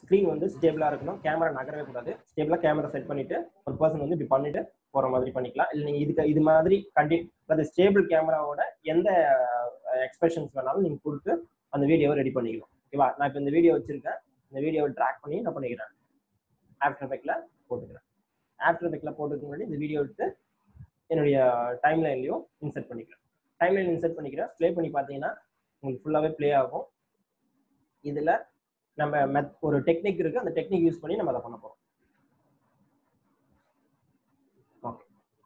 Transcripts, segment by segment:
Screen வந்து ஸ்டேபிளா இருக்கணும் camera நகரவே கூடாது ஸ்டேபிளா கேமரா செட் பண்ணிட்டு ஒரு பர்சன் வந்து இப்படி பண்ணிட்டு போற மாதிரி பண்ணிக்கலாம் இல்லை நீங்க இதுக்கு இது மாதிரி கண்டி அது ஸ்டேபிள் கேமராவோட எந்த எக்ஸ்பிரஷன்ஸ் வேணாலும் நீங்க கொடுத்து அந்த வீடியோவை ரெடி பண்ணிக்கலாம் ஓகேவா நான் இப்போ இந்த வீடியோ வச்சிருக்கேன் இந்த வீடியோவை ட்ராக் பண்ணி நான் பண்ணிக்கிறேன் ஆஃப்டர் எஃபெக்ட்ல போட்டுக்கிறேன் ஆஃப்டர் எஃபெக்ட்ல போட்டுக்கு முன்னாடி இந்த வீடியோ எடுத்து என்னுடைய டைம் லைன்லையும் இன்சர்ட் பண்ணிக்கிறேன் டைம் லைன் இன்சர்ட் பண்ணிக்கிறேன் ப்ளே பண்ணி பார்த்தீங்கன்னா உங்களுக்கு ஃபுல்லாகவே ப்ளே ஆகும் இதில் நம்ம மெத் ஒரு டெக்னிக் இருக்கு அந்த டெக்னிக் யூஸ் பண்ணி நம்ம அதை பண்ண போகிறோம் ஓகே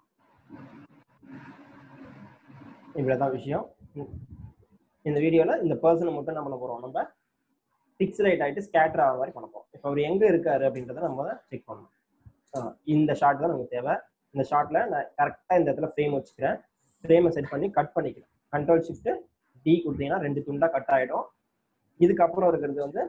இவ்வளோதான் விஷயம் ம். இந்த வீடியோவில் இந்த பர்சனை மட்டும் என்ன பண்ண போகிறோம் நம்ம பிக்சலைட் ஆகிட்டு ஸ்கேட்டர் ஆகிற மாதிரி பண்ண போகிறோம் இப்போ அவர் எங்கே இருக்காரு அப்படின்றத நம்ம செக் பண்ணணும் ஆ, இந்த ஷாட் தான் நமக்கு தேவை இந்த ஷாட்டில் நான் கரெக்டாக இந்த இடத்துல ஃப்ரேம் வச்சுக்கிறேன் ஃப்ரேமை செட் பண்ணி கட் பண்ணிக்கிறேன் கண்ட்ரோல் ஷிஃப்ட் டி கொடுத்தீங்கன்னா ரெண்டு துண்டா கட் ஆகிடும் இதுக்கப்புறம் இருக்கிறது வந்து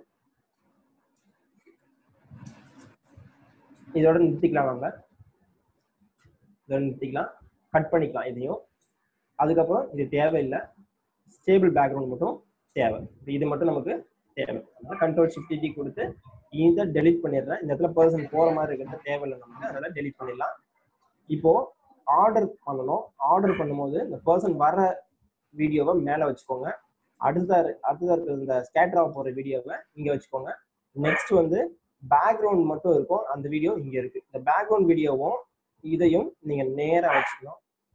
இதோட நிறுத்திக்கலாம் நம்ம இதோட நிறுத்திக்கலாம் கட் பண்ணிக்கலாம் இதையும் அதுக்கப்புறம் இது தேவையில்லை ஸ்டேபிள் பேக்ரவுண்ட் மட்டும் தேவை இது மட்டும் நமக்கு தேவை அதனால கண்ட்ரோல் ஷிஃப்ட் டி கொடுத்து இதை டெலீட் பண்ணிடுறேன் இந்த இடத்துல பர்சன் போற மாதிரி இருக்கிறது தேவையில்லை நமக்கு அதனால டெலீட் பண்ணிடலாம் இப்போ ஆர்டர் பண்ணணும் ஆர்டர் பண்ணும்போது இந்த பர்சன் வர வீடியோவை மேலே வச்சுக்கோங்க அடுத்த அடுத்ததா இருக்கிற இந்த ஸ்கேட்டர் ஆக போற வீடியோவை இங்க வச்சுக்கோங்க நெக்ஸ்ட் வந்து பேக்ரவுண்ட் மட்டும் இருக்கும் அந்த வீடியோ இங்க இருக்கு இந்த பேக்ரவுண்ட் வீடியோவும் இதையும் நீங்க நேரா வச்சுக்கலாம்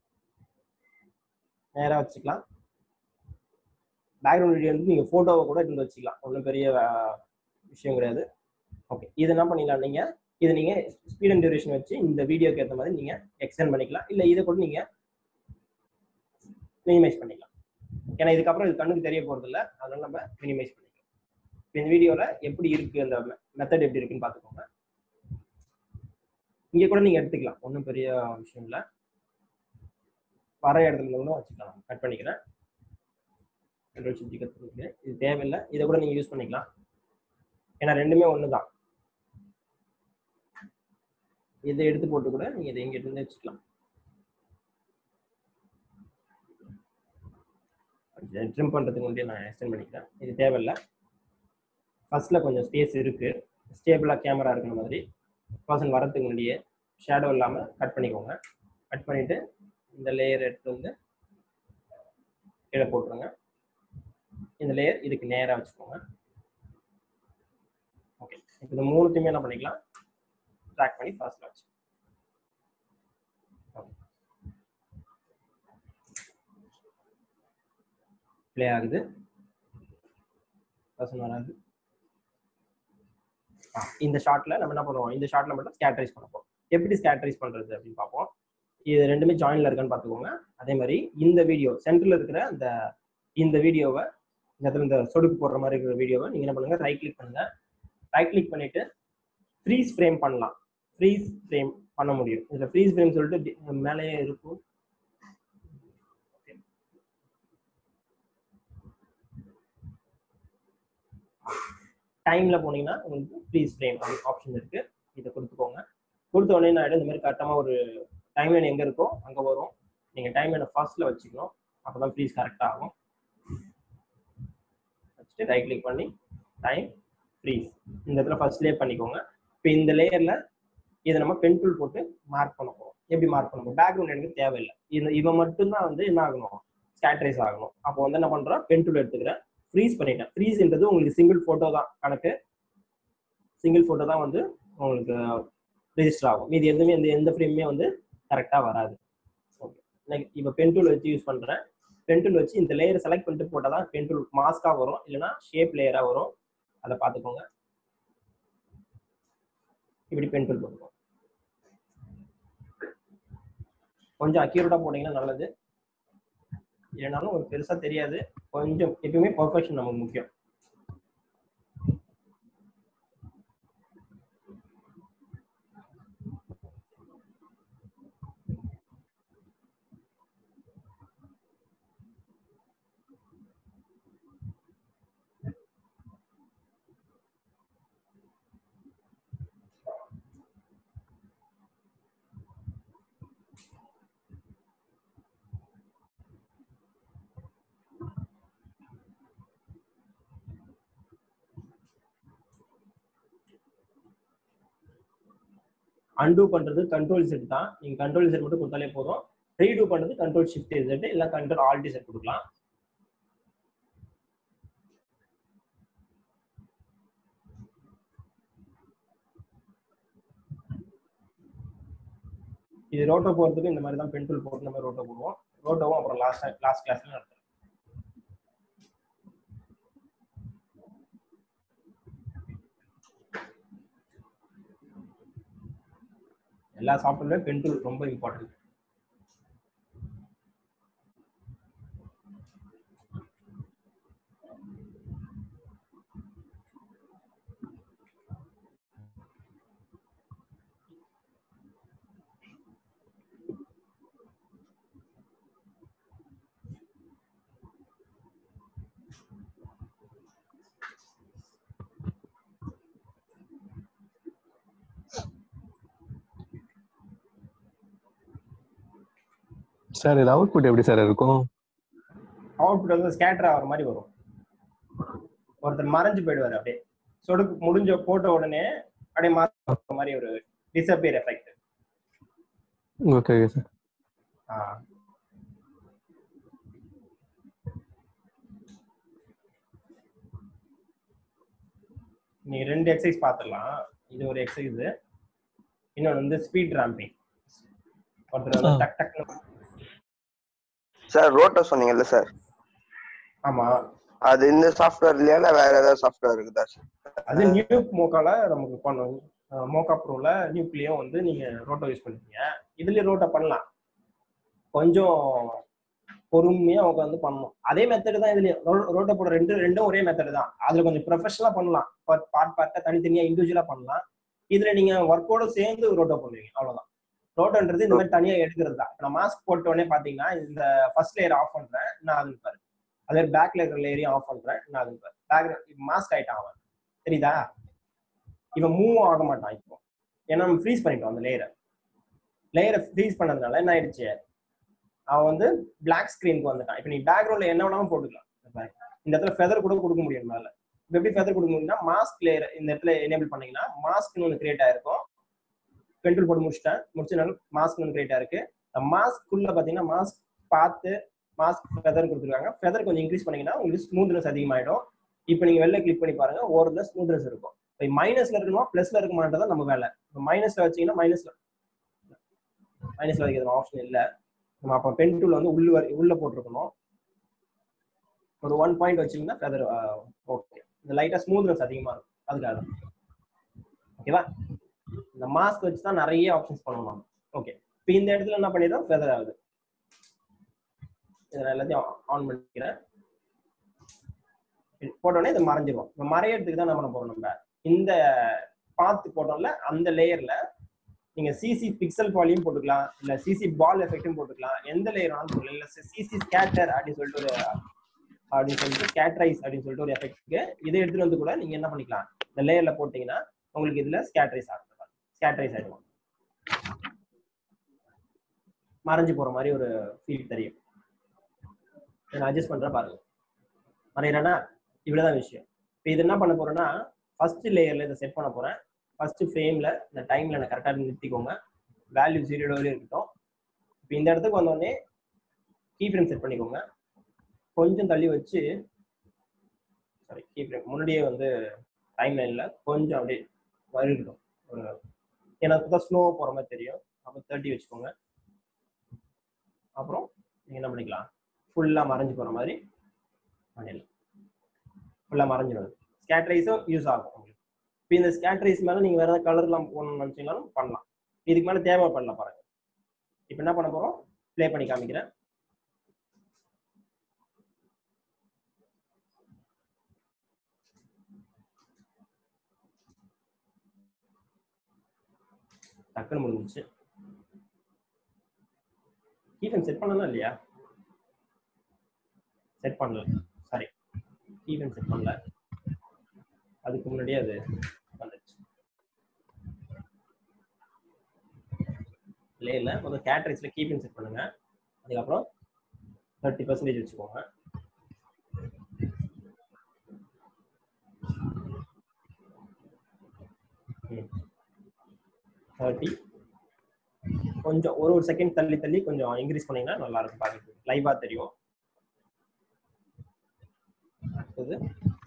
நேரா வச்சுக்கலாம் பேக்ரவுண்ட் வீடியோ வந்து நீங்க போட்டோவை கூட இருந்து வச்சுக்கலாம் ஒன்றும் பெரிய அஹ், விஷயம் கிடையாது ஓகே இது என்ன பண்ணிக்கலாம் நீங்க இது நீங்க ஸ்பீட் அண்ட் டியூரேஷன் வச்சு இந்த வீடியோக்கு ஏற்ற மாதிரி நீங்க எக்ஸ்டெண்ட் பண்ணிக்கலாம் இல்ல இதை கூட நீங்க மினிமைஸ் பண்ணிக்கலாம் ஏன்னா இதுக்கப்புறம் இது கண்ணுக்கு தெரிய போறது இல்ல அதனால நம்ம மினிமைஸ் பண்ணிக்கலாம் இப்ப இந்த வீடியோல எப்படி இருக்கு அந்த மெத்தட் எப்படி இருக்குன்னு பாத்துக்கோங்க இங்க கூட நீங்க எடுத்துக்கலாம் ஒன்றும் பெரிய விஷயம் இல்ல வர இடத்துல இருந்து கூட வச்சுக்கலாம் கட் பண்ணிக்கிறேன் கண்ட்ரோல் ஷிஃப்ட் கட் பண்ணிக்கிறேன் இது தேவையில்லை இதை கூட நீங்க யூஸ் பண்ணிக்கலாம் ஏன்னா ரெண்டுமே ஒன்று தான் இதை எடுத்து போட்டு கூட நீங்க இதை எங்க இருந்து வச்சுக்கலாம் ட்ரிம் பண்றதுக்கு முன்னாடி நான் எக்ஸ்டெண்ட் பண்ணிக்கிறேன் இது தேவையில்லை ஃபர்ஸ்ட்ல கொஞ்சம் ஸ்பேஸ் இருக்கு ஸ்டேபிளா கேமரா இருக்கிற மாதிரி பர்சன் வரதுக்கு முன்னாடியே ஷேடோ இல்லாம கட் பண்ணிக்கோங்க கட் பண்ணிட்டு இந்த லேயர் எடுத்து வந்து கீழே போட்டுருங்க இந்த லேயர் இதுக்கு நேரா வச்சுக்கோங்க ஓகே இப்போ இந்த மூணுத்தையுமே என்ன பண்ணிக்கலாம் ட்ராக் பண்ணி ஃபர்ஸ்ட்ல வச்சு ப்ளே ஆகுது பர்சன் வராது ஆ, இந்த ஷாட்ல நம்ம என்ன பண்ணுவோம் இந்த ஷாட்ல மட்டும் ஸ்கேட்டரைஸ் பண்ண போறோம் எப்படி ஸ்கேட்டரைஸ் பண்றது அப்படின்னு பார்ப்போம் இது ரெண்டுமே ஜாயின்ல இருக்கான்னு பார்த்துக்கோங்க அதே மாதிரி இந்த வீடியோ சென்டர்ல இருக்கிற அந்த இந்த வீடியோவை இந்த இடத்துல இந்த சொடுக்கு போடுற மாதிரி இருக்கிற வீடியோவை நீங்க என்ன பண்ணுங்க ரைட் கிளிக் பண்ணுங்க ரைட் கிளிக் பண்ணிட்டு ஃப்ரீஸ் ஃப்ரேம் பண்ணலாம் ஃப்ரீஸ் ஃப்ரேம் பண்ண முடியும் இதுல ஃப்ரீஸ் ஃப்ரேம் சொல்லிட்டு டி- மேலேயே இருக்கும் டைம்ல போனீங்கன்னா உங்களுக்கு ஃப்ரீஸ் ஃப்ரேம் அப்படின்னு ஆப்ஷன் இருக்கு இதை கொடுத்துக்கோங்க கொடுத்த உடனே நான் இந்த மாதிரி கரெக்டாக ஒரு டைம் லைன் எங்க இருக்கோ அங்க வரும் நீங்க டைம் லைனை ஃபர்ஸ்ட்ல வச்சுக்கணும் அப்பதான் ஃப்ரீஸ் கரெக்டாக ஆகும் வச்சுட்டு ரைட் கிளிக் பண்ணி டைம் ஃப்ரீஸ் இந்த இடத்துல ஃபர்ஸ்ட்லேயே பண்ணிக்கோங்க இப்போ இந்த லேயர்ல இதை நம்ம பென் டூல் போட்டு மார்க் பண்ண போறோம் எப்படி மார்க் பண்ண போறோம் பேக்ரவுண்ட் எனக்கு தேவையில்லை இந்த இவன் மட்டும்தான் வந்து என்ன ஆகணும் ஸ்கேட்டரைஸ் ஆகணும் அப்போ வந்து என்ன பண்றோம் பென் டூல் எடுத்துக்கிறேன் ஃப்ரீஸ் பண்ணிட்டேன் ஃப்ரீஸ்ன்றது உங்களுக்கு சிங்கிள் ஃபோட்டோ தான் கணக்கு சிங்கிள் ஃபோட்டோ தான் வந்து உங்களுக்கு ரெஜிஸ்டர் ஆகும் மீதி எதுவுமே எந்த எந்த ஃப்ரேமுமே வந்து கரெக்டாக வராது ஓகே இப்போ பென் டூல் வச்சு யூஸ் பண்ணுறேன் பென் டூல் வச்சு இந்த லேயர் செலக்ட் பண்ணிட்டு போட்டால் தான் பென் டூல் மாஸ்காக வரும் இல்லைன்னா ஷேப் லேயராக வரும் அதை பார்த்துக்கோங்க இப்படி பென் டூல் போட்டுக்கோங்க கொஞ்சம் அக்யூரேட்டாக போட்டிங்கன்னா நல்லது இல்லைனாலும் ஒரு பெருசாக தெரியாது கொஞ்சம் எப்பயுமே பர்ஃபெக்ஷன் நமக்கு முக்கியம் அன்டூ பண்றது கண்ட்ரோல் செட் தான் நீங்க கண்ட்ரோல் செட் மட்டும் கொடுத்தாலே போதும் ரீடூ பண்றது கண்ட்ரோல் ஷிஃப்ட் செட் இல்ல கண்ட்ரோல் ஆல்டி செட் கொடுக்கலாம் இது ரோட்டோ போறதுக்கு இந்த மாதிரி தான் பென் டூல் போட்டு நம்ம ரோட்டோ போடுவோம் ரோட்டோவும் அப்புறம் லாஸ்ட் லாஸ்ட் கிளாஸ்ல நடத்துறோம் எல்லா சாஃப்ட்வேர்லயும் பென் டூல் ரொம்ப இம்பார்ட்டன்ட் சார் இது அவுட்புட் எப்படி சார் இருக்கும் அவுட்புட் வந்து ஸ்கேட்டர் ஆகிற மாதிரி வரும் ஒருத்தர் மறைஞ்சு போயிடுவாரு அப்படியே சொடுக்கு முடிஞ்ச போட்ட உடனே அப்படியே மாற மாதிரி ஒரு disappear effect okay okay sir நீ ரெண்டு எக்ஸசைஸ் பார்த்துடலாம் இது ஒரு எக்ஸசைஸ் இன்னொன்று வந்து ஸ்பீட் ராம்பிங் ஒருத்தர் வந்து ஆ. டக் டக்னு சார் ரோட்டோ சொன்னீங்கல்ல சார் ஆமா அது இந்த சாஃப்ட்வேர் இல்லையா இல்ல வேற ஏதாவது சாஃப்ட்வேர் இருக்குதா சார் அது நியூ மோக்கால நமக்கு பண்ணுவோம் மோக்கா ப்ரோல நியூக்லியும் வந்து நீங்க ரோட்டோ யூஸ் பண்ணுவீங்க இதுலயும் ரோட்டோ பண்ணலாம் கொஞ்சம் பொறுமையா உட்காந்து பண்ணணும் அதே மெத்தட் தான் இதுலயும் ரோ- ரோட்டோ போட ரெண்டு ரெண்டும் ஒரே மெத்தட் தான் அதுல கொஞ்சம் ப்ரொஃபஷனலா பண்ணலாம் பார்ட் பார்ட்டா தனித்தனியா இண்டிவிஜுவலா பண்ணலாம் இதுல நீங்க ஒர்க்கோட சேர்ந்து ரோட்டோ பண்ணுவீங்க அவ்வளவுதான் ரோட்டோன்றது இந்த மாதிரி தனியா எடுக்கிறது தான் நான் மாஸ்க் போட்ட உடனே பாத்தீங்கன்னா இந்த ஃபர்ஸ்ட் லேயர் ஆஃப் பண்றேன் நான் அது பாரு அதே பேக்ல இருக்கிற லேயரையும் ஆஃப் பண்றேன் நான் அது பாரு பேக் மாஸ்க் ஆயிட்டான் அவன் தெரியுதா இவன் மூவ் ஆக மாட்டான் இப்போ ஏன்னா நம்ம ஃப்ரீஸ் பண்ணிட்டோம் அந்த லேயரை லேயரை ஃப்ரீஸ் பண்ணதுனால என்ன ஆயிடுச்சு அவன் வந்து பிளாக் ஸ்கிரீனுக்கு வந்துட்டான் இப்போ நீ பேக்ரவுண்ட்ல என்ன வேணாலும் போட்டுக்கலாம் இந்த பாரு. இந்த இடத்துல ஃபெதர் கூட கொடுக்க முடியும் மேல இப்போ எப்படி ஃபெதர் கொடுக்க முடியும்னா மாஸ்க் லேயர் இந்த இடத்துல எனேபிள் பண்ணீங்கன்னா மாஸ்க்னு ஒன்று கிரியேட் ஆயிருக்கும் கண்ட்ரோல் போட்டு முடிச்சிட்டேன் முடிச்சனால மாஸ்க் ஒன்று கிரியேட் ஆயிருக்கு மாஸ்க்குள்ள பாத்தீங்கன்னா மாஸ்க் பார்த்து மாஸ்க் ஃபெதர் கொடுத்துருக்காங்க ஃபெதர் கொஞ்சம் இன்க்ரீஸ் பண்ணீங்கன்னா உங்களுக்கு ஸ்மூத்னஸ் அதிகமாயிடும் இப்போ நீங்க வெளில கிளிக் பண்ணி பாருங்க ஓரத்துல ஸ்மூத்னஸ் இருக்கும் இப்போ மைனஸ்ல இருக்கணுமா பிளஸ்ல இருக்குமான்றதான் நம்ம வேலை இப்போ மைனஸ்ல வச்சீங்கன்னா மைனஸ்ல மைனஸ்ல வைக்கிறது ஆப்ஷன் இல்ல நம்ம அப்போ பென் டூல் வந்து உள்ள வரை- உள்ள போட்டிருக்கணும் ஒரு ஒன் பாயிண்ட் வச்சீங்கன்னா ஃபெதர் ஓகே இந்த லைட்டா ஸ்மூத்னஸ் அதிகமா இருக்கும் அதுக்காக தான் ஓகேவா இந்த மாஸ்க் வச்சு தான் நிறைய ஆப்ஷன்ஸ் பண்ணணும் ஓகே இப்போ இந்த இடத்துல என்ன பண்ணிடுறோம் ஃபெதர் ஆகுது இதை நான் எல்லாத்தையும் ஆன் பண்ணிக்கிறேன் போட்டோடனே இதை மறைஞ்சிரும் இப்போ மறையறதுக்கு தான் என்ன பண்ண போறோம் நம்ம இந்த பாத்து போட்டோம்ல அந்த லேயர்ல நீங்க சிசி பிக்சல் பாலியும் போட்டுக்கலாம் இல்ல சிசி பால் எஃபெக்டும் போட்டுக்கலாம் எந்த லேயர் வேணாலும் போட்டுக்கலாம் இல்ல சிசி ஸ்கேட்டர் அப்படின்னு சொல்லிட்டு ஒரு அப்படின்னு சொல்லிட்டு ஸ்கேட்டரைஸ் அப்படின்னு சொல்லிட்டு ஒரு எஃபெக்ட்க்கு இதை எடுத்துட்டு வந்து கூட நீங்க என்ன பண்ணிக்கலாம் இந்த லேயர்ல போட்டீங்கன்னா உங்களுக்கு இதுல ஸ்கேட்டரைஸ் ஆகும் ஸ்கேட்டரைஸ் ஆயிடும் மறைஞ்சு போற மாதிரி ஒரு ஃபீல் தெரியும் இதை நான் அட்ஜஸ்ட் பண்றேன் பாருங்க மறையிறேன்னா இவ்வளவுதான் விஷயம் இப்போ இது என்ன பண்ண போறேன்னா ஃபர்ஸ்ட் லேயர்ல இதை செட் பண்ண போறேன் ஃபர்ஸ்ட் ஃப்ரேம்ல இந்த டைம்ல நான் கரெக்டாக நிறுத்திக்கோங்க வேல்யூ ஜீரோ வரையும் இருக்கட்டும் இப்போ இந்த இடத்துக்கு வந்தோடனே கீ ஃப்ரேம் செட் பண்ணிக்கோங்க கொஞ்சம் தள்ளி வச்சு சாரி கீ ஃப்ரேம் முன்னாடியே வந்து டைம் லைன்ல கொஞ்சம் அப்படியே வருகட்டும் ஒரு எனக்கு தான் ஸ்லோவாக போகிற மாதிரி தெரியும் அப்போ தேர்ட்டி வச்சுக்கோங்க அப்புறம் நீங்கள் என்ன பண்ணிக்கலாம் ஃபுல்லாக மறைஞ்சு போகிற மாதிரி பண்ணிடலாம் ஃபுல்லாக மறைஞ்சிடும் ஸ்கேட்ரைஸும் யூஸ் ஆகும் உங்களுக்கு இப்போ இந்த ஸ்கேட்ரைஸ் மேலே நீங்கள் வேறு ஏதாவது கலர்லாம் போகணும்னு நினச்சிங்கனாலும் பண்ணலாம் இதுக்கு மேலே தேவை பண்ணலாம் பாருங்க இப்போ என்ன பண்ண போகிறோம் ப்ளே பண்ணி காமிக்கிறேன் டக்குன்னு முடிஞ்சிச்சு கீஃபன் செட் பண்ணலாம் இல்லையா செட் பண்ணல சாரி கீஃபன் செட் பண்ணல அதுக்கு முன்னாடியே அது வந்துச்சு லேல முதல்ல கேட்ரிக்ஸ்ல கீப்பிங் செட் பண்ணுங்க அதுக்கப்புறம் தேர்ட்டி பர்சன்டேஜ் வச்சுக்கோங்க ம். தேர்ட்டி கொஞ்சம் ஒரு ஒரு செகண்ட் தள்ளி தள்ளி கொஞ்சம் இன்க்ரீஸ் பண்ணீங்கன்னா நல்லா இருக்கும் பார்க்கறதுக்கு லைவா தெரியும் அடுத்தது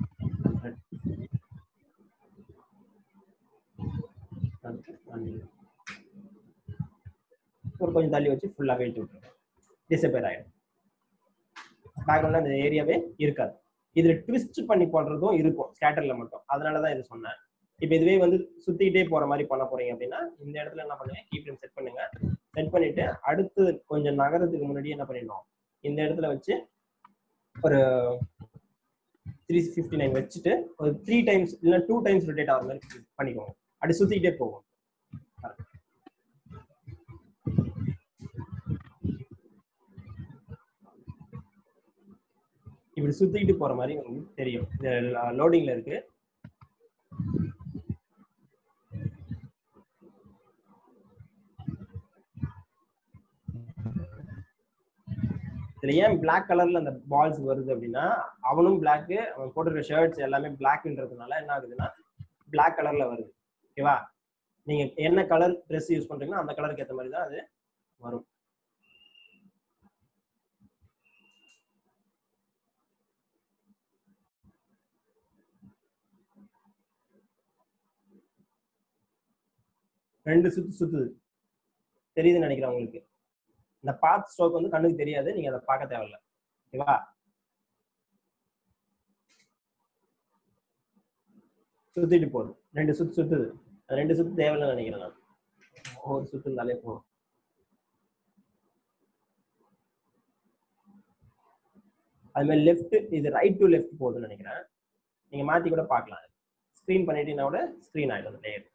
அடுத்து one minute. ஒரு கொஞ்சம் தள்ளி வச்சு ஃபுல்லாக வெயிட் விட்டுருங்க டிசப்பேர் ஆயிடும் பேக்ரவுண்ட்ல அந்த ஏரியாவே இருக்காது இதுல ட்விஸ்ட் பண்ணி போடுறதும் இருக்கும் ஸ்கேட்டர்ல மட்டும் அதனால தான் இது சொன்னேன் இப்போ இதுவே வந்து சுத்திக்கிட்டே போற மாதிரி பண்ண போறீங்க அப்படின்னா இந்த இடத்துல என்ன பண்ணுங்க கீ ஃப்ரேம் செட் பண்ணுங்க செட் பண்ணிட்டு அடுத்து கொஞ்சம் நகரத்துக்கு முன்னாடி என்ன பண்ணிடணும் இந்த இடத்துல வச்சு ஒரு த்ரீ ஃபிஃப்டி நைன் வச்சுட்டு ஒரு த்ரீ டைம்ஸ் இல்லைன்னா டூ டைம்ஸ் ரொட்டேட் ஆகிற மாதிரி பண்ணிக்கோங்க அப்படி சுத்திக்கிட்டே போகும் இப்படி சுத்திக்கிட்டு போற மாதிரி உங்களுக்கு தெரியும் லோடிங்ல இருக்கு இதுல ஏன் Black கலர்ல அந்த பால்ஸ் வருது அப்படின்னா அவனும் Black அவன் போட்டிருக்க ஷர்ட்ஸ் எல்லாமே பிளாக்ன்றதுனால என்ன ஆகுதுன்னா Black கலர்ல வருது ஓகேவா நீங்க என்ன கலர் ட்ரெஸ் யூஸ் பண்றீங்களோ அந்த கலருக்கு ஏத்த மாதிரி தான் அது வரும் ரெண்டு சுத்து சுத்துது தெரியுதுன்னு நினைக்கிறேன் உங்களுக்கு இந்த பாத் ஸ்ட்ரோக் வந்து கண்ணுக்கு தெரியாது நீங்க அதை பார்க்க தேவையில்ல ஓகேவா சுத்திட்டு போகுது ரெண்டு சுத்து சுத்துது அது ரெண்டு சுத்து தேவையில்லைன்னு நினைக்கிறேன் நான் ஒரு சுத்து இருந்தாலே போதும் அது மாதிரி லெஃப்ட் இது ரைட் டு லெஃப்ட் போகுதுன்னு நினைக்கிறேன் நீங்க மாத்தி கூட பார்க்கலாம் ஸ்க்ரீன் பண்ணிட்டீங்கன்னா கூட ஸ்க்ரீன் ஆயிடும் அந்த லேயர்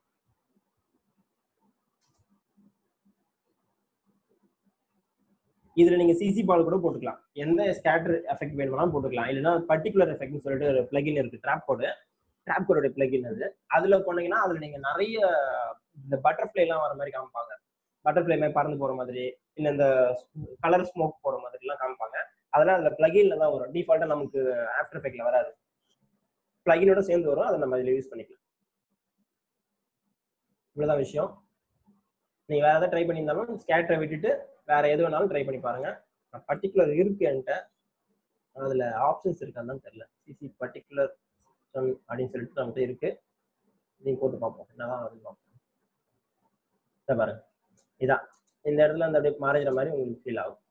இதுல நீங்க சிசி பால் கூட போட்டுக்கலாம் எந்த ஸ்கேட்டர் எஃபெக்ட் வேணும்னாலும் போட்டுக்கலாம் இல்லைன்னா பர்டிகுலர் எஃபெக்ட்னு சொல்லிட்டு ஒரு பிளகின் இருக்கு ட்ராப் கோடு ட்ராப் கோடோட பிளகின் அது அதுல போனீங்கன்னா அதுல நீங்க நிறைய இந்த பட்டர்ஃப்ளை எல்லாம் வர மாதிரி காமிப்பாங்க பட்டர்ஃப்ளை மாதிரி பறந்து போற மாதிரி இல்ல இந்த கலர் ஸ்மோக் போற மாதிரி எல்லாம் காமிப்பாங்க அதெல்லாம் அதுல பிளகின்ல தான் வரும் டிஃபால்ட்டா நமக்கு ஆஃப்டர் எஃபெக்ட்ல வராது பிளகினோட சேர்ந்து வரும் அதை நம்ம அதில் யூஸ் பண்ணிக்கலாம் இவ்வளவுதான் விஷயம் நீங்க வேற ஏதாவது ட்ரை பண்ணியிருந்தாலும் ஸ்கேட்டரை விட்டுட்டு வேற எது வேணாலும் ட்ரை பண்ணி பாருங்க பர்டிகுலர் இருக்கு என்கிட்ட அதுல ஆப்ஷன்ஸ் இருக்கான்னு தெரியல சிசி பர்டிகுலர் அப்படின்னு சொல்லிட்டு நம்மகிட்ட இருக்கு நீங்க போட்டு பார்ப்போம் என்னதான் வருது பார்ப்போம் இதை பாருங்க இதான் இந்த இடத்துல அந்த அப்படியே மறைகிற மாதிரி உங்களுக்கு ஃபீல் ஆகும்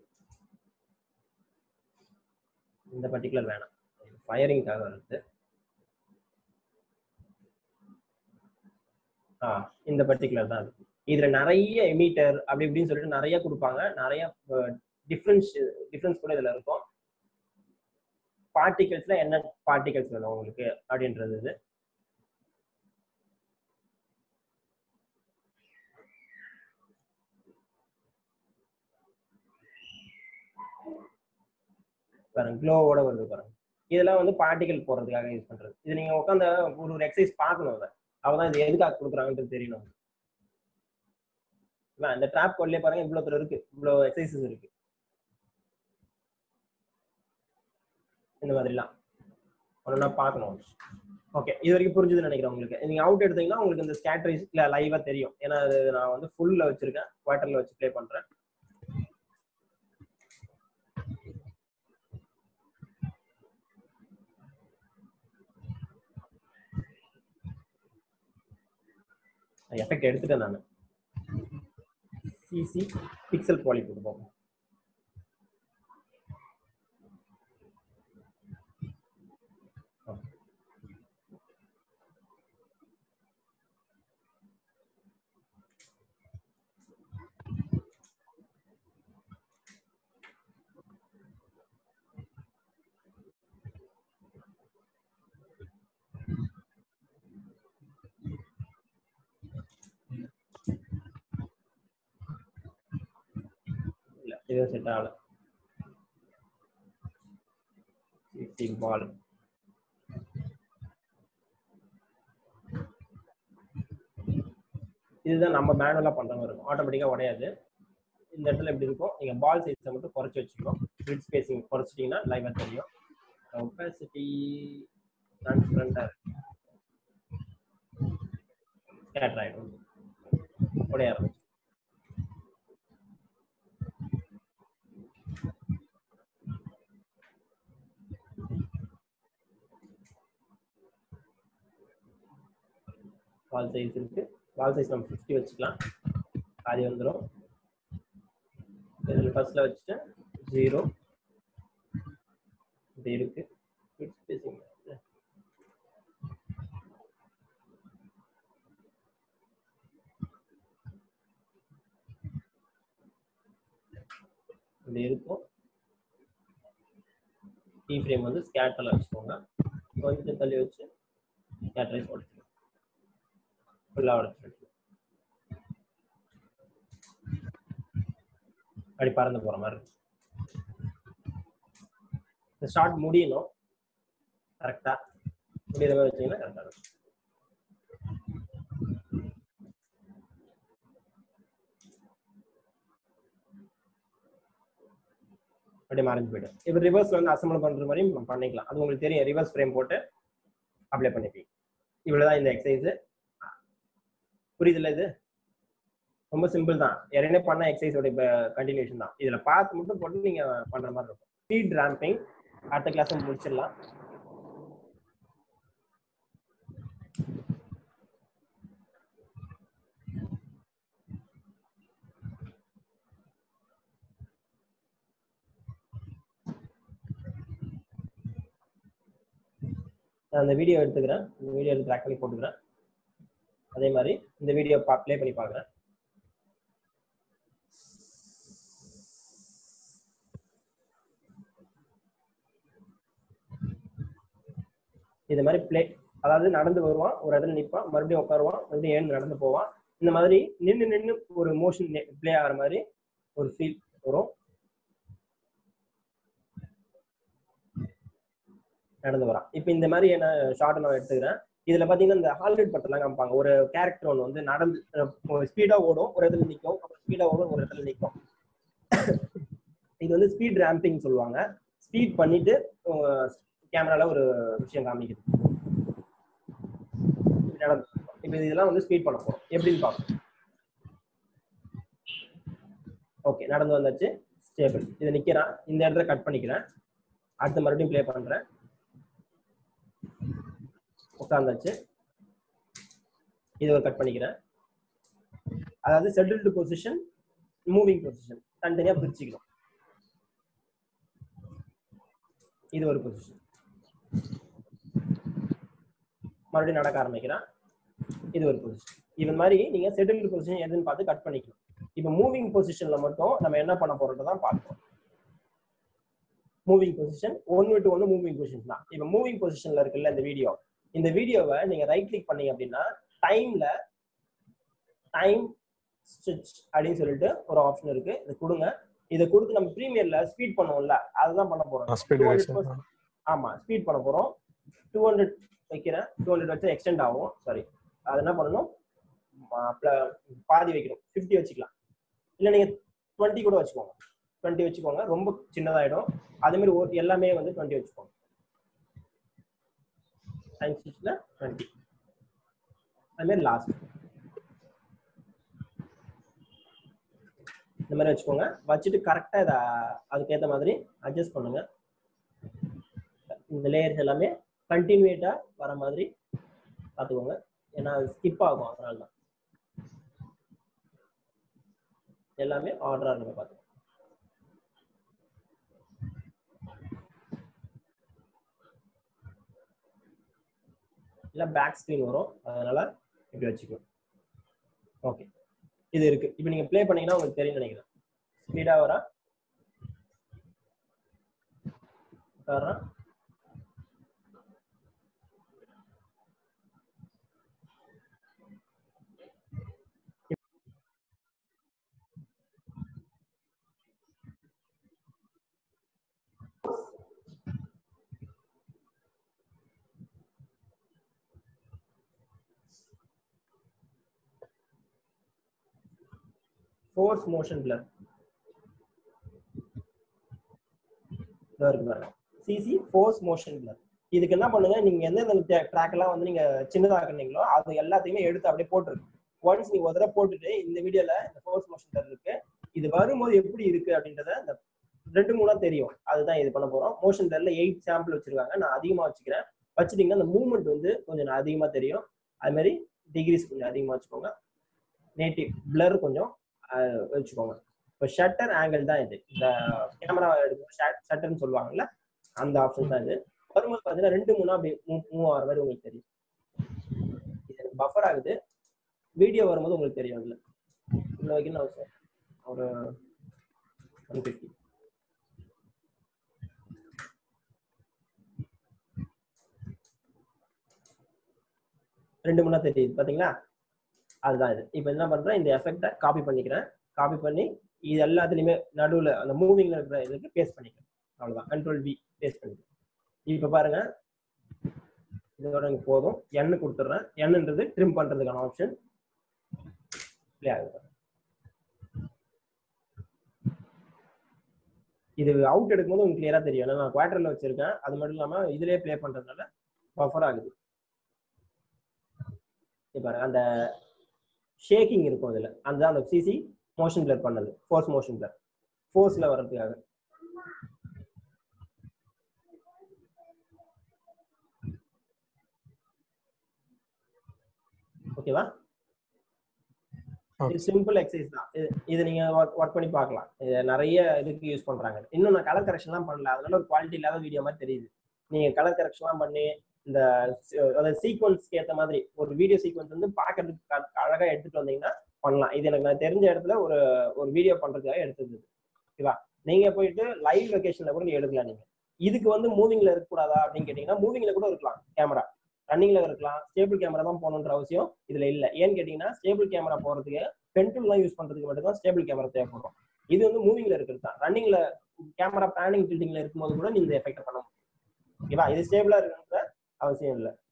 இந்த பர்டிகுலர் வேணாம் ஃபயரிங்காக வருது ஆ இந்த பர்டிகுலர் தான் அது இதுல நிறைய எமீட்டர் அப்படி இப்படின்னு சொல்லிட்டு நிறைய கொடுப்பாங்க நிறைய டிஃப்ரென்ஸ் டிஃப்ரென்ஸ் கூட இதுல இருக்கும் பார்ட்டிகல்ஸ்ல என்ன பார்ட்டிகல்ஸ் வேணும் உங்களுக்கு அப்படின்றது இது பாருங்க க்ளோவோட வருது பாருங்க இதெல்லாம் வந்து பார்ட்டிகல் போடுறதுக்காக யூஸ் பண்றது இது நீங்க உட்காந்து ஒரு ஒரு எக்ஸசைஸ் பார்க்கணும் அதை அவதான் இது எதுக்காக கொடுக்குறாங்கன்றது தெரியணும் இல்ல இந்த ட்ராப் கோட்லயே பாருங்க இவ்வளவு தூரம் இருக்கு இவ்வளவு எக்ஸசைசஸ் இருக்கு இந்த மாதிரிலாம் ஒன்னா பார்க்கணும் ஓகே இது வரைக்கும் புரிஞ்சுதுன்னு நினைக்கிறேன் உங்களுக்கு நீங்க அவுட் எடுத்தீங்கன்னா உங்களுக்கு இந்த ஸ்கேட்டரிஸ் இல்ல லைவா தெரியும் ஏன்னா அது நான் வந்து ஃபுல்ல வச்சிருக்கேன் குவார்டர்ல வச்சு ப்ளே பண்றேன் எஃபெக்ட் எடுத்துட்டேன் நான் சிசி பிக்சல் பாலி போட்டு பார்ப்போம் இல்ல இது செட் ஆகல சிசி பால் இதுதான் நம்ம மேனுவலா பண்ற மாதிரி இருக்கும் ஆட்டோமேட்டிக்கா உடையாது இந்த இடத்துல எப்படி இருக்கும் நீங்க பால் சைஸை மட்டும் குறைச்சி வச்சுக்கணும் கிரிட் ஸ்பேசிங் குறைச்சிட்டீங்கன்னா லைவா தெரியும் ஒப்பாசிட்டி டிரான்ஸ்பரண்டா இருக்கு ஸ்கேட்டர் ஆயிடும் உடைய ஆரம்பிச்சு வால் சைஸ் இருக்கு வால் சைஸ் நம்ம ஃபிஃப்டி வச்சுக்கலாம் அது வந்துடும் இதில் ஃபர்ஸ்ட்ல வச்சுட்டு ஜீரோ இது இருக்கு ஸ்பேசிங் இது இருக்கும் கீ ஃப்ரேம் வந்து ஸ்கேட்டரில் வச்சுக்கோங்க கொஞ்சம் தள்ளி வச்சு ஸ்கேட்டரைஸ் உடச்சிடும் ஃபுல்லாக உடச்சிடும் அப்படி பறந்து போகிற மாதிரி இருக்கும் இந்த ஷார்ட் முடியணும் கரெக்டாக முடியிற மாதிரி வச்சீங்கன்னா கரெக்டாக இருக்கும் அப்படியே மறைஞ்சு போயிடும் இப்போ ரிவர்ஸ் வந்து அசம்பிள் பண்ற மாதிரி நம்ம பண்ணிக்கலாம் அது உங்களுக்கு தெரியும் ரிவர்ஸ் ஃப்ரேம் போட்டு அப்ளை பண்ணிப்பீங்க இவ்வளவுதான் இந்த எக்ஸசைஸ் புரியுதுல்ல இது ரொம்ப சிம்பிள் தான் ஏற்கனவே பண்ண எக்ஸசைஸோட இப்போ கண்டினியூஷன் தான் இதுல பார்த்து மட்டும் போட்டு நீங்க பண்ற மாதிரி இருக்கும் ஸ்பீட் ரேம்பிங் அடுத்த கிளாஸ் முடிச்சிடலாம் நான் அந்த வீடியோ எடுத்துக்கிறேன் இந்த வீடியோ எடுத்து ட்ராக் பண்ணி போட்டுக்கிறேன் அதே மாதிரி இந்த வீடியோ பா ப்ளே பண்ணி பார்க்குறேன் இது மாதிரி ப்ளே அதாவது நடந்து வருவான் ஒரு இடத்துல நிற்பான் மறுபடியும் உட்காருவான் மறுபடியும் ஏன் நடந்து போவான் இந்த மாதிரி நின்று நின்று ஒரு மோஷன் ப்ளே ஆகிற மாதிரி ஒரு ஃபீல் வரும் நடந்து வரான் இப்போ இந்த மாதிரி என்ன ஷார்ட் நான் எடுத்துக்கிறேன் இதுல பாத்தீங்கன்னா இந்த ஹாலிவுட் படத்தெல்லாம் காமிப்பாங்க ஒரு கேரக்டர் ஒன்று வந்து நடந்து ஸ்பீடா ஓடும் ஒரு இடத்துல நிற்கும் அப்புறம் ஸ்பீடா ஓடும் ஒரு இடத்துல நிற்கும் இது வந்து ஸ்பீட் ரேம்பிங் சொல்லுவாங்க ஸ்பீட் பண்ணிட்டு கேமரால ஒரு விஷயம் காமிக்குது நடந்து இப்போ இதெல்லாம் வந்து ஸ்பீட் பண்ண போறோம் எப்படின்னு பார்ப்போம் ஓகே நடந்து வந்தாச்சு ஸ்டேபிள் இது நிக்கிறான் இந்த இடத்துல கட் பண்ணிக்கிறேன் அடுத்து மறுபடியும் ப்ளே பண்றேன் உட்காந்தாச்சு இது ஒரு கட் பண்ணிக்கிறேன் அதாவது செட்டில்டு பொசிஷன் மூவிங் பொசிஷன் தனித்தனியா பிரிச்சுக்கணும் இது ஒரு பொசிஷன் மறுபடியும் நடக்க ஆரம்பிக்கிறேன் இது ஒரு பொசிஷன் இது மாதிரி நீங்க செட்டில்டு பொசிஷன் எதுன்னு பார்த்து கட் பண்ணிக்கணும் இப்போ மூவிங் பொசிஷன்ல மட்டும் நம்ம என்ன பண்ண போறோம் தான் பார்ப்போம் மூவிங் பொசிஷன் ஒன் விட்டு ஒன்று மூவிங் பொசிஷன் தான் இப்போ மூவிங் பொசிஷன்ல இருக்குல்ல இந்த வீடியோ இந்த வீடியோவை நீங்க ரைட் கிளிக் பண்ணீங்க அப்படின்னா டைம்ல டைம் ஸ்டிச் அப்படின்னு சொல்லிட்டு ஒரு ஆப்ஷன் இருக்கு இது கொடுங்க இதை கொடுத்து நம்ம ப்ரீமியர்ல ஸ்பீட் பண்ணுவோம்ல அதுதான் பண்ண போறோம் ஸ்பீட் 200% ஆமா ஸ்பீட் பண்ண போறோம் டூ ஹண்ட்ரட் வைக்கிறேன் டூ ஹண்ட்ரட் வச்சா எக்ஸ்டெண்ட் ஆகும் சாரி அது என்ன பண்ணணும் ம- pla- பாதி வைக்கணும் ஃபிஃப்டி வச்சுக்கலாம் இல்லை நீங்க டுவெண்ட்டி கூட வச்சுக்கோங்க டுவெண்ட்டி வச்சுக்கோங்க ரொம்ப சின்னதாயிடும் அதே மாதிரி ஒரு எல்லாமே வந்து டுவெண்ட்டி வச்சுக்கோங்க டைம் ஸ்டிச்சில் டுவெண்ட்டி அதுமாரி லாஸ்ட் இந்த மாதிரி வச்சுக்கோங்க வச்சுட்டு கரெக்டாக இதை அதுக்கேற்ற மாதிரி அட்ஜஸ்ட் பண்ணுங்க இந்த லேயர்ஸ் எல்லாமே கண்டினியூட்டா வர மாதிரி பார்த்துக்கோங்க ஏன்னா அது ஸ்கிப் ஆகும் அதனால தான் எல்லாமே ஆர்டரா இருக்க பார்த்து இல்ல பேக் ஸ்க்ரீன் வரும் அதனால இப்படி வச்சுக்கணும் ஓகே இது இருக்கு இப்போ நீங்க ப்ளே பண்ணீங்கன்னா உங்களுக்கு தெரியும் நினைக்கிறேன் ஸ்பீடா வரா உட்கார்றான் ஃபோர்ஸ் மோஷன் பிளர் இருக்கு பாருங்க சிசி ஃபோர்ஸ் மோஷன் பிளர் இதுக்கு என்ன பண்ணுங்க நீங்க எந்தெந்த ட்ராக் எல்லாம் வந்து நீங்க சின்னதாக்குனீங்களோ அது எல்லாத்தையுமே எடுத்து அப்படியே போட்டுருங்க ஒன்ஸ் நீ ஒரு தடவை போட்டுட்டு இந்த வீடியோல இந்த ஃபோர்ஸ் மோஷன் இருக்கு இது வரும்போது எப்படி இருக்கு அப்படின்றத இந்த ரெண்டு மூணா தெரியும் அதுதான் இது பண்ண போறோம் மோஷன் டர்ல எயிட் சாம்பிள் வச்சிருக்காங்க நான் அதிகமா வச்சுக்கிறேன் வச்சுட்டீங்கன்னா அந்த மூவ்மெண்ட் வந்து கொஞ்சம் அதிகமா தெரியும் அது மாதிரி டிகிரிஸ் கொஞ்சம் அதிகமா வச்சுக்கோங்க நேட்டிவ் பிளர் கொஞ்சம் அஹ், வச்சுக்கோங்க இப்போ ஷட்டர் ஆங்கிள் தான் இது இந்த கேமரா எடுக்கும் ஷட்டர்னு சொல்லுவாங்கல்ல அந்த ஆப்ஷன் தான் இது வரும்போது பார்த்தீங்கன்னா ரெண்டு மூணா அப்படி மூவ் ஆகிற மாதிரி உங்களுக்கு தெரியும் இது பஃபர் ஆகுது வீடியோ வரும்போது உங்களுக்கு தெரியும் அதுல இவ்வளோ வைக்கணும் அவசியம் ஒரு ஒன் ஃபிஃப்டி ரெண்டு மணி நேரம் தெரியுது பாத்தீங்களா அதுதான் இது இப்போ என்ன பண்றேன் இந்த எஃபெக்டை காப்பி பண்ணிக்கிறேன் காப்பி பண்ணி இது எல்லாத்துலயுமே நடுவுல அந்த மூவிங்ல இருக்கிற இதுக்கு பேஸ்ட் பண்ணிக்கிறேன் அவ்வளவுதான் கண்ட்ரோல் வி பேஸ்ட் பண்ணிக்கிறேன் இப்போ பாருங்க இதோட எனக்கு போதும் எண்ணு கொடுத்துட்றேன் எண்ணுன்றது ட்ரிம் பண்றதுக்கான ஆப்ஷன் ப்ளே ஆகுது இது அவுட் எடுக்கும்போது உங்களுக்கு கிளியரா தெரியும் ஏன்னா நான் குவார்டர்ல வச்சிருக்கேன் அது மட்டும் இல்லாம இதுலயே ப்ளே பண்றதுனால பஃபர் ஆகுது இப்ப பாருங்க அந்த ஷேக்கிங் இருக்கும் அதுல அந்த அந்த சிசி மோஷன் பிளர் பண்ணது ஃபோர்ஸ் மோஷன் பிளர் ஃபோர்ஸ்ல வர்றதுக்காக ஓகேவா இது சிம்பிள் எக்ஸசைஸ் தான் இது இது நீங்க ஒர்க் பண்ணி பார்க்கலாம் இது நிறைய இதுக்கு யூஸ் பண்றாங்க இன்னும் நான் கலர் கரெக்ஷன்லாம் பண்ணல அதனால ஒரு குவாலிட்டி இல்லாத வீடியோ மாதிரி தெரியுது நீங்க கலர் கரெக்ஷன்லாம் பண்ணி இந்த சி- அதாவது சீக்வன்ஸ்க்கு ஏத்த மாதிரி ஒரு வீடியோ சீக்வன்ஸ் வந்து பாக்குறதுக்கு அ- அழகா எடுத்துட்டு வந்தீங்கன்னா பண்ணலாம் இது எனக்கு நான் தெரிஞ்ச இடத்துல ஒரு ஒரு வீடியோ பண்றதுக்காக எடுத்தது இது. ஓகேவா நீங்க போயிட்டு லைவ் லொகேஷன்ல கூட நீங்க எடுக்கலாம் நீங்க இதுக்கு வந்து மூவிங்ல இருக்கக்கூடாதா அப்படின்னு கேட்டீங்கன்னா மூவிங்ல கூட இருக்கலாம் கேமரா ரன்னிங்ல இருக்கலாம் ஸ்டேபிள் கேமரா தான் போகணுன்ற அவசியம் இதுல இல்ல ஏன்னு கேட்டீங்கன்னா ஸ்டேபிள் கேமரா போறதுக்கு பென்டூல்லாம் யூஸ் பண்றதுக்கு மட்டும் தான் ஸ்டேபிள் கேமரா தேவைப்படும் இது வந்து மூவிங்ல இருக்கிறது தான் ரன்னிங்ல கேமரா பேனிங் டில்டிங்ல இருக்கும்போது கூட நீங்க இந்த எஃபெக்ட் பண்ண முடியும் ஓகேவா இது ஸ்டேபிளா இருக்குன்ற அவசியம் இல்லை